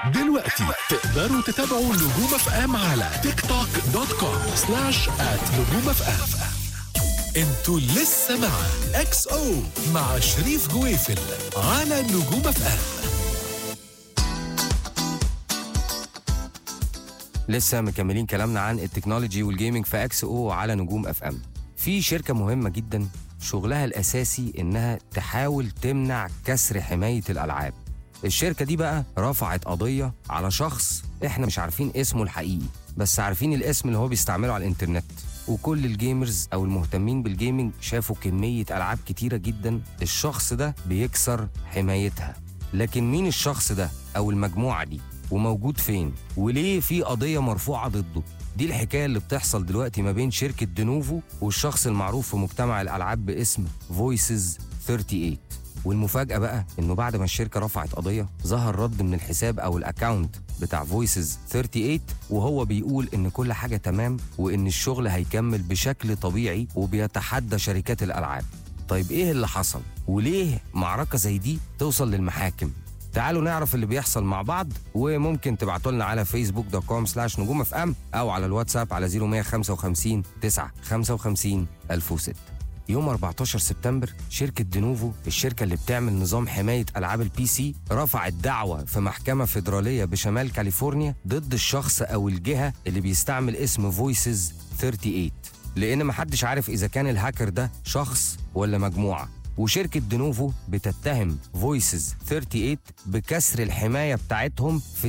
دلوقتي تقدروا تتابعوا نجوم اف ام على تيك توك دوت كوم سلاش ات نجوم اف ام انتوا لسه مع اكس او مع شريف جويفل على نجوم اف ام لسه مكملين كلامنا عن التكنولوجي والجيمنج في اكس او على نجوم اف ام في شركه مهمه جدا شغلها الاساسي انها تحاول تمنع كسر حمايه الالعاب الشركه دي بقى رفعت قضيه على شخص احنا مش عارفين اسمه الحقيقي بس عارفين الاسم اللي هو بيستعمله على الانترنت وكل الجيمرز او المهتمين بالجيمنج شافوا كميه العاب كتيره جدا الشخص ده بيكسر حمايتها لكن مين الشخص ده او المجموعه دي وموجود فين وليه في قضيه مرفوعه ضده دي الحكايه اللي بتحصل دلوقتي ما بين شركه دينوفو والشخص المعروف في مجتمع الالعاب باسم فويسز 38 والمفاجاه بقى انه بعد ما الشركه رفعت قضيه ظهر رد من الحساب او الاكاونت بتاع فويسز 38 وهو بيقول ان كل حاجه تمام وان الشغل هيكمل بشكل طبيعي وبيتحدى شركات الالعاب طيب ايه اللي حصل وليه معركه زي دي توصل للمحاكم تعالوا نعرف اللي بيحصل مع بعض وممكن تبعتوا لنا على فيسبوك دوت كوم سلاش نجوم اف ام او على الواتساب على 0155 9 55 1006 يوم 14 سبتمبر شركة دينوفو الشركة اللي بتعمل نظام حماية ألعاب البي سي رفعت دعوة في محكمة فيدرالية بشمال كاليفورنيا ضد الشخص أو الجهة اللي بيستعمل اسم فويسز 38 لأن محدش عارف إذا كان الهاكر ده شخص ولا مجموعة وشركة دينوفو بتتهم فويسز 38 بكسر الحماية بتاعتهم في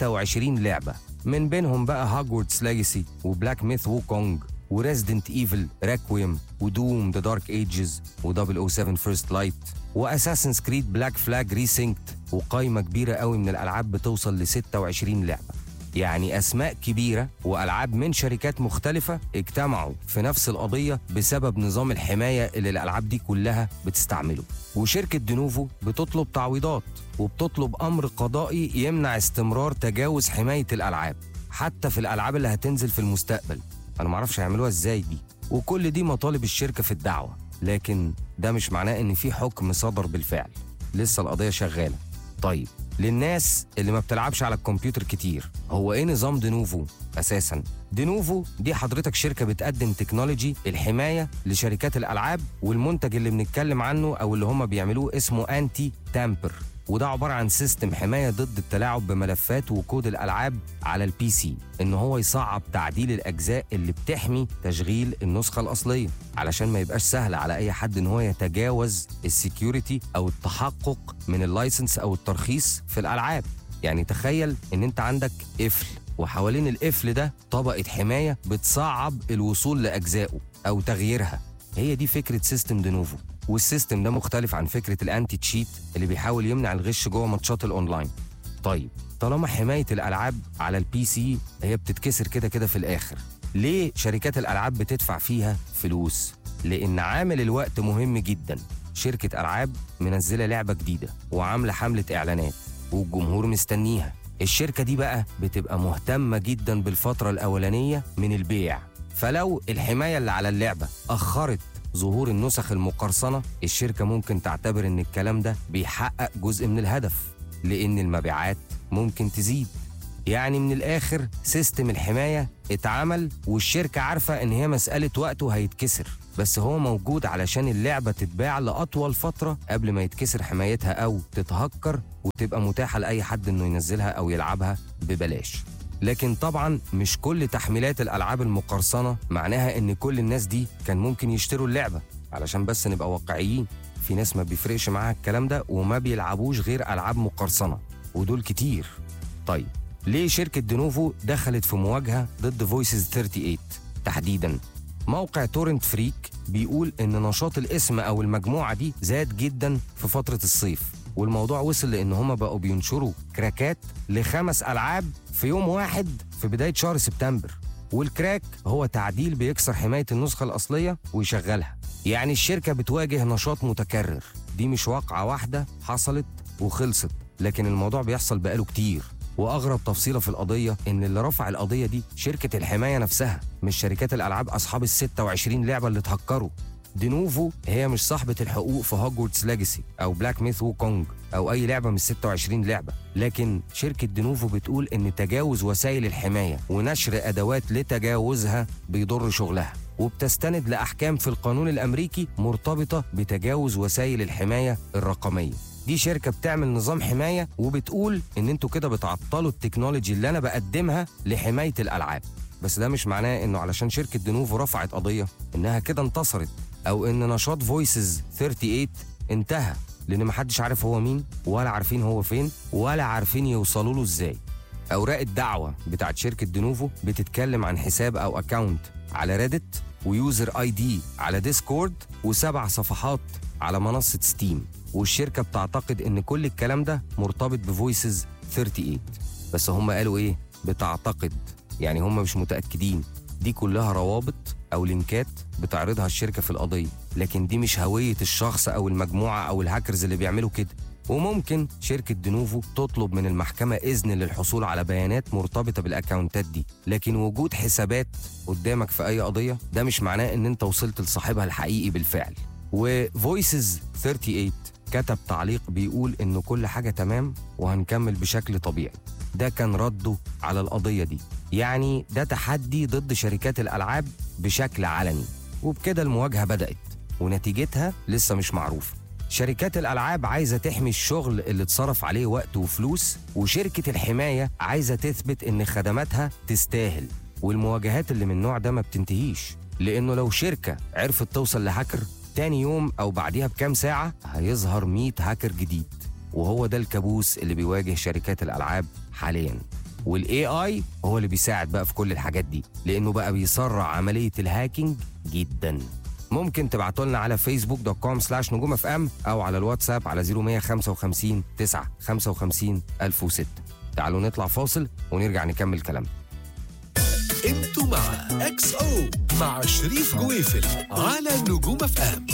26 لعبة من بينهم بقى هاجوردز ليجاسي وبلاك ميث ووكونج وريزيدنت ايفل ريكويم ودوم ذا دارك ايجز و007 فيرست لايت واساسنز كريد بلاك فلاج ريسينكت وقائمة كبيرة قوي من الألعاب بتوصل ل 26 لعبة يعني أسماء كبيرة وألعاب من شركات مختلفة اجتمعوا في نفس القضية بسبب نظام الحماية اللي الألعاب دي كلها بتستعمله وشركة دينوفو بتطلب تعويضات وبتطلب أمر قضائي يمنع استمرار تجاوز حماية الألعاب حتى في الألعاب اللي هتنزل في المستقبل أنا معرفش هيعملوها إزاي دي وكل دي مطالب الشركة في الدعوة لكن ده مش معناه إن في حكم صدر بالفعل لسه القضية شغالة طيب للناس اللي ما بتلعبش على الكمبيوتر كتير هو ايه نظام دينوفو اساسا دينوفو دي حضرتك شركه بتقدم تكنولوجي الحمايه لشركات الالعاب والمنتج اللي بنتكلم عنه او اللي هم بيعملوه اسمه انتي تامبر وده عبارة عن سيستم حماية ضد التلاعب بملفات وكود الألعاب على البي سي إن هو يصعب تعديل الأجزاء اللي بتحمي تشغيل النسخة الأصلية علشان ما يبقاش سهل على أي حد إن هو يتجاوز السكيورتي أو التحقق من اللايسنس أو الترخيص في الألعاب يعني تخيل إن أنت عندك قفل وحوالين القفل ده طبقة حماية بتصعب الوصول لأجزائه أو تغييرها هي دي فكرة سيستم دينوفو والسيستم ده مختلف عن فكره الانتي تشيت اللي بيحاول يمنع الغش جوه ماتشات الاونلاين طيب طالما حمايه الالعاب على البي سي هي بتتكسر كده كده في الاخر ليه شركات الالعاب بتدفع فيها فلوس لان عامل الوقت مهم جدا شركه العاب منزله لعبه جديده وعامله حمله اعلانات والجمهور مستنيها الشركه دي بقى بتبقى مهتمه جدا بالفتره الاولانيه من البيع فلو الحمايه اللي على اللعبه اخرت ظهور النسخ المقرصنة الشركة ممكن تعتبر إن الكلام ده بيحقق جزء من الهدف لأن المبيعات ممكن تزيد يعني من الآخر سيستم الحماية اتعمل والشركة عارفة إن هي مسألة وقت وهيتكسر بس هو موجود علشان اللعبة تتباع لأطول فترة قبل ما يتكسر حمايتها أو تتهكر وتبقى متاحة لأي حد إنه ينزلها أو يلعبها ببلاش لكن طبعا مش كل تحميلات الالعاب المقرصنه معناها ان كل الناس دي كان ممكن يشتروا اللعبه علشان بس نبقى واقعيين في ناس ما بيفرقش معاها الكلام ده وما بيلعبوش غير العاب مقرصنه ودول كتير طيب ليه شركه دينوفو دخلت في مواجهه ضد فويسز 38 تحديدا موقع تورنت فريك بيقول ان نشاط الاسم او المجموعه دي زاد جدا في فتره الصيف والموضوع وصل لان هم بقوا بينشروا كراكات لخمس العاب في يوم واحد في بدايه شهر سبتمبر والكراك هو تعديل بيكسر حمايه النسخه الاصليه ويشغلها يعني الشركه بتواجه نشاط متكرر دي مش واقعه واحده حصلت وخلصت لكن الموضوع بيحصل بقاله كتير واغرب تفصيله في القضيه ان اللي رفع القضيه دي شركه الحمايه نفسها مش شركات الالعاب اصحاب ال 26 لعبه اللي اتهكروا دينوفو هي مش صاحبة الحقوق في هوجورتس ليجاسي أو بلاك ميث وكونج أو أي لعبة من 26 لعبة لكن شركة دينوفو بتقول إن تجاوز وسائل الحماية ونشر أدوات لتجاوزها بيضر شغلها وبتستند لأحكام في القانون الأمريكي مرتبطة بتجاوز وسائل الحماية الرقمية دي شركة بتعمل نظام حماية وبتقول إن انتوا كده بتعطلوا التكنولوجي اللي أنا بقدمها لحماية الألعاب بس ده مش معناه إنه علشان شركة دينوفو رفعت قضية إنها كده انتصرت أو إن نشاط فويسز 38 انتهى لأن محدش عارف هو مين ولا عارفين هو فين ولا عارفين يوصلوا له إزاي أوراق الدعوة بتاعت شركة دينوفو بتتكلم عن حساب أو أكاونت على ريدت ويوزر اي دي على ديسكورد وسبع صفحات على منصة ستيم والشركة بتعتقد ان كل الكلام ده مرتبط بفويسز 38 بس هم قالوا ايه بتعتقد يعني هم مش متأكدين دي كلها روابط او لينكات بتعرضها الشركة في القضية لكن دي مش هوية الشخص او المجموعة او الهاكرز اللي بيعملوا كده وممكن شركة دينوفو تطلب من المحكمة إذن للحصول على بيانات مرتبطة بالأكاونتات دي لكن وجود حسابات قدامك في أي قضية ده مش معناه إن أنت وصلت لصاحبها الحقيقي بالفعل وفويسز 38 كتب تعليق بيقول إن كل حاجة تمام وهنكمل بشكل طبيعي ده كان رده على القضية دي يعني ده تحدي ضد شركات الألعاب بشكل علني وبكده المواجهة بدأت ونتيجتها لسه مش معروفة شركات الألعاب عايزة تحمي الشغل اللي اتصرف عليه وقت وفلوس وشركة الحماية عايزة تثبت إن خدماتها تستاهل والمواجهات اللي من النوع ده ما بتنتهيش لأنه لو شركة عرفت توصل لهاكر تاني يوم أو بعديها بكام ساعة هيظهر 100 هاكر جديد وهو ده الكابوس اللي بيواجه شركات الألعاب حاليا والاي اي هو اللي بيساعد بقى في كل الحاجات دي لانه بقى بيسرع عمليه الهاكينج جدا ممكن تبعتوا لنا على فيسبوك دوت كوم سلاش نجوم اف ام او على الواتساب على 0155 9 55 1006 تعالوا نطلع فاصل ونرجع نكمل كلامنا انتوا مع اكس او مع شريف جويفل على نجوم اف ام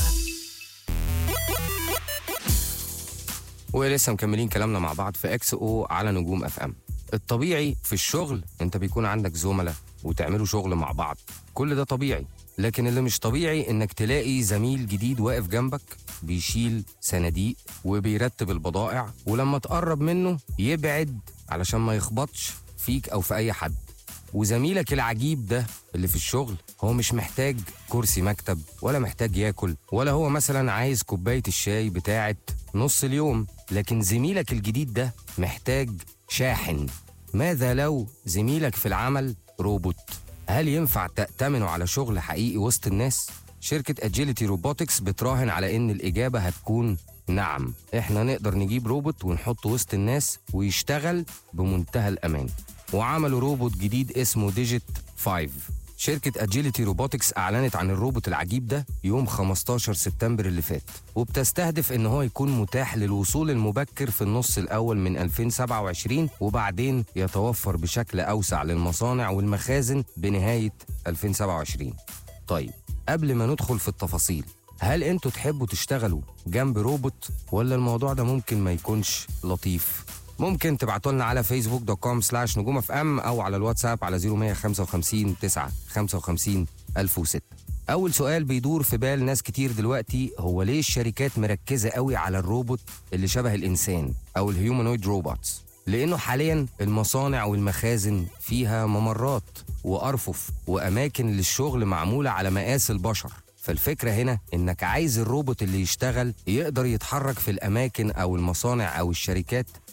ولسه مكملين كلامنا مع بعض في اكس او على نجوم اف ام الطبيعي في الشغل انت بيكون عندك زملاء وتعملوا شغل مع بعض كل ده طبيعي لكن اللي مش طبيعي انك تلاقي زميل جديد واقف جنبك بيشيل صناديق وبيرتب البضائع ولما تقرب منه يبعد علشان ما يخبطش فيك او في اي حد وزميلك العجيب ده اللي في الشغل هو مش محتاج كرسي مكتب ولا محتاج ياكل ولا هو مثلا عايز كوباية الشاي بتاعت نص اليوم لكن زميلك الجديد ده محتاج شاحن ماذا لو زميلك في العمل روبوت هل ينفع تأتمنه على شغل حقيقي وسط الناس؟ شركة اجيليتي روبوتكس بتراهن على ان الإجابة هتكون نعم احنا نقدر نجيب روبوت ونحطه وسط الناس ويشتغل بمنتهى الأمان وعملوا روبوت جديد اسمه ديجيت 5 شركة اجيليتي روبوتكس أعلنت عن الروبوت العجيب ده يوم 15 سبتمبر اللي فات وبتستهدف إن هو يكون متاح للوصول المبكر في النص الأول من 2027 وبعدين يتوفر بشكل أوسع للمصانع والمخازن بنهاية 2027 طيب قبل ما ندخل في التفاصيل هل انتوا تحبوا تشتغلوا جنب روبوت ولا الموضوع ده ممكن ما يكونش لطيف ممكن تبعتوا لنا على فيسبوك دوت كوم سلاش نجوم اف ام او على الواتساب على 0155 9 55 1006 اول سؤال بيدور في بال ناس كتير دلوقتي هو ليه الشركات مركزه قوي على الروبوت اللي شبه الانسان او الهيومانويد روبوتس لانه حاليا المصانع والمخازن فيها ممرات وارفف واماكن للشغل معموله على مقاس البشر فالفكرة هنا إنك عايز الروبوت اللي يشتغل يقدر يتحرك في الأماكن أو المصانع أو الشركات